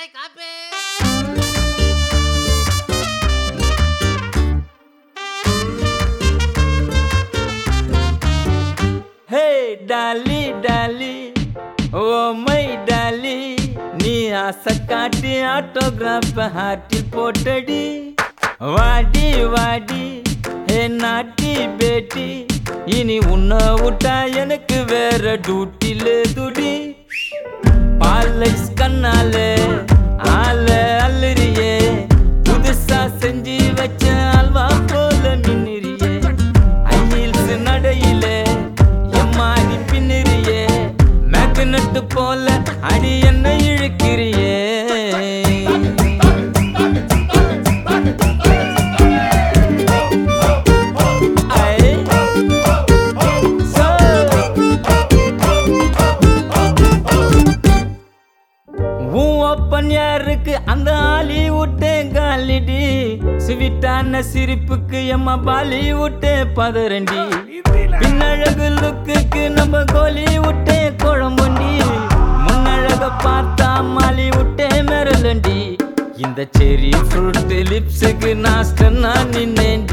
ஏய் காப்பி hey dolly dolly oh my dolly நீ ஆசை காட்டி ஆட்டோகிராஃப் ஹார்ட்டில் போட்டடி வாடி வாடி ஹே நாட்டி பேட்டி இனி உன்னை விட்டா எனக்கு வேற டியூட்டில துடி பாலைஸ் கண்ணால ஆல அல்லறியே புதுசா செஞ்சு வச்ச அல்வா போல மின்னிறியே ஐஹீல்ஸ் நடையில எம்மாடி பின்னிறியே மேக்னட் போல அடி என்ன இழுக்கிறியே ஐ, சோ. உன் ஒப்பன் யாருக்கு அந்த ஆலி விட்டேன் காலிடி ஸ்வீட்டான சிரிப்புக்கு எம்மா பாலி விட்டேன் பதரண்டி பின்னழகு லுக்குக்கு நம்ம கோலி விட்டேன் குழம்புண்டி முன்னழக பார்த்தா மாலி விட்டேன் மிரலண்டி இந்த செரி ஃப்ரூட் லிப்ஸுக்கு நாஸ்டன் நான் நின்னேண்டி